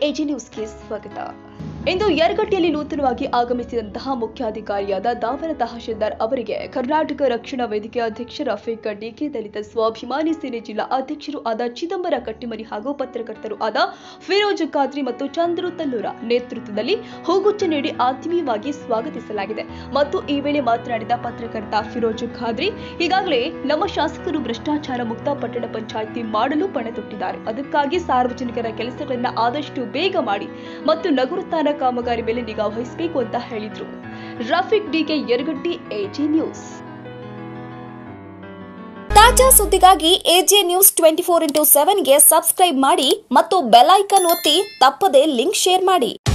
AG ನ್ಯೂಸ್ಗೆ ಸ್ವಾಗತ ಇಂದು ಯರಗಟ್ಟಿಯಲ್ಲಿ ನೂತನವಾಗಿ ಆಗಮಿಸಿದಂತಹ ಮುಖ್ಯಾಧಿಕಾರಿಯಾದ ದಾವರ ತಹಶೀಲ್ದಾರ್ ಅವರಿಗೆ ಕರ್ನಾಟಕ ರಕ್ಷಣಾ ವೇದಿಕೆ ಅಧ್ಯಕ್ಷ ರಫೀಕ್ ಡಿಕೆ ದಲಿತ ಸ್ವಾಭಿಮಾನಿ ಸೇನೆ ಜಿಲ್ಲಾ ಅಧ್ಯಕ್ಷರು ಆದ ಚಿದಂಬರ ಕಟ್ಟಿಮನಿ ಹಾಗೂ ಪತ್ರಕರ್ತರು ಆದ ಫಿರೋಜ್ ಖಾದ್ರಿ ಮತ್ತು ಚಂದ್ರು ತಲ್ಲೂರ ನೇತೃತ್ವದಲ್ಲಿ ಹೂಗುಚ್ಚ ನೀಡಿ ಆತ್ಮೀಯವಾಗಿ ಸ್ವಾಗತಿಸಲಾಗಿದೆ ಮತ್ತು ಈ ವೇಳೆ ಮಾತನಾಡಿದ ಪತ್ರಕರ್ತ ಫಿರೋಜ್ ಖಾದ್ರಿ ಈಗಾಗಲೇ ನಮ್ಮ ಶಾಸಕರು ಭ್ರಷ್ಟಾಚಾರ ಮುಕ್ತ ಪಟ್ಟಣ ಪಂಚಾಯಿತಿ ಮಾಡಲು ಪಣ ತೊಟ್ಟಿದ್ದಾರೆ ಅದಕ್ಕಾಗಿ ಸಾರ್ವಜನಿಕರ ಕೆಲಸಗಳನ್ನ ಆದಷ್ಟು ಬೇಗ ಮಾಡಿ ಮತ್ತು ನಗರೋತ್ಥಾನ ಕಾಮಗಾರಿ ಮೇಲೆ ನಿಗಾ ವಹಿಸಬೇಕು ಅಂತ ಹೇಳಿದ್ರು Rafiq DK Yaragatti AG news ತಾಜಾ ಸುದ್ದಿಗಾಗಿ AJ news twenty four into ಸೆವೆನ್ಗೆ ಸಬ್ಸ್ಕ್ರೈಬ್ ಮಾಡಿ ಮತ್ತು ಬೆಲ್ ಐಕನ್ ಒತ್ತಿ ತಪ್ಪದೇ ಲಿಂಕ್ ಶೇರ್ ಮಾಡಿ